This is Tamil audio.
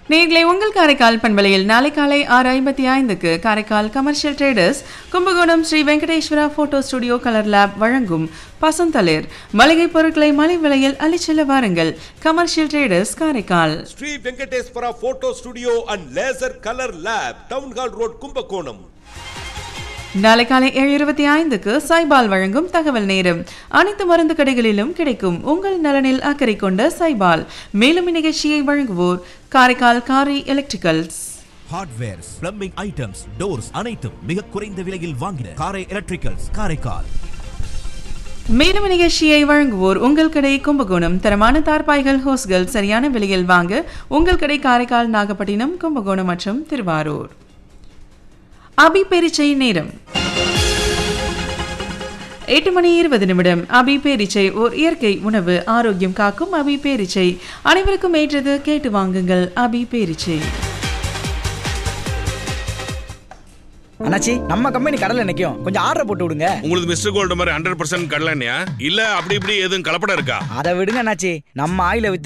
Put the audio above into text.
நேர்களை உங்கள் காரைக்கால் பண்பலையில் நாளை காலை ஆறு ஐம்பத்தி ஐந்துக்கு Karaikal commercial traders Kumbakonam Sri Venkateswara photo studio colour lab வழங்கும் பசந்தளிர் மளிகை பொருட்களை மலை விலையில் அள்ளிச்செல்ல வாருங்கள் commercial traders Karaikal Sri Venkateswara photo studio and laser colour lab town hall road Kumbakonam நாளை காலை ஏழு இருபத்தி ஐந்துக்கு சைபால் வழங்கும் தகவல் நேரம் அனைத்து மருந்து கடைகளிலும் கிடைக்கும் உங்கள் நலனில் அக்கறை கொண்ட சைபால் மேலும் இந்நிகழ்ச்சியை வழங்குவோர் Karaikal Kari electricals hardwares plumbing items doors அனைத்தும் மிக குறைந்த விலையில் வாங்கின காரை எலக்ட்ரிக்கல்ஸ் காரைக்கால் மேலும் நிகழ்ச்சியை வழங்குவோர் உங்கள் கடை கும்பகோணம் தரமான தார்பாய்கள் ஹோஸ்கள் சரியான விலையில் வாங்க உங்கள் கடை காரைக்கால் நாகப்பட்டினம் கும்பகோணம் மற்றும் திருவாரூர் அபி பேரிச்சை நேரம் எட்டு மணி இருபது நிமிடம் அபி பேரிச்சை ஓர் இயற்கை உணவு ஆரோக்கியம் காக்கும் அபி பேரிச்சை அனைவருக்கும் ஏற்றது கேட்டு வாங்குங்கள் அபி பேரிச்சை அண்ணாச்சி நம்ம கம்பெனி கடல்ல நிக்கும் கொஞ்சம் ஆர்டர் போட்டு விடுங்க உங்களுக்கு மிஸ்டர் கோல்டு மாதிரி ஹண்ட்ரட் பர்சன்ட் கடலண்ணியா இல்ல அப்படி இப்படி எதுவும் கலப்படம் இருக்கா அதை விடுங்க அண்ணாச்சி நம்ம ஆயில வித்த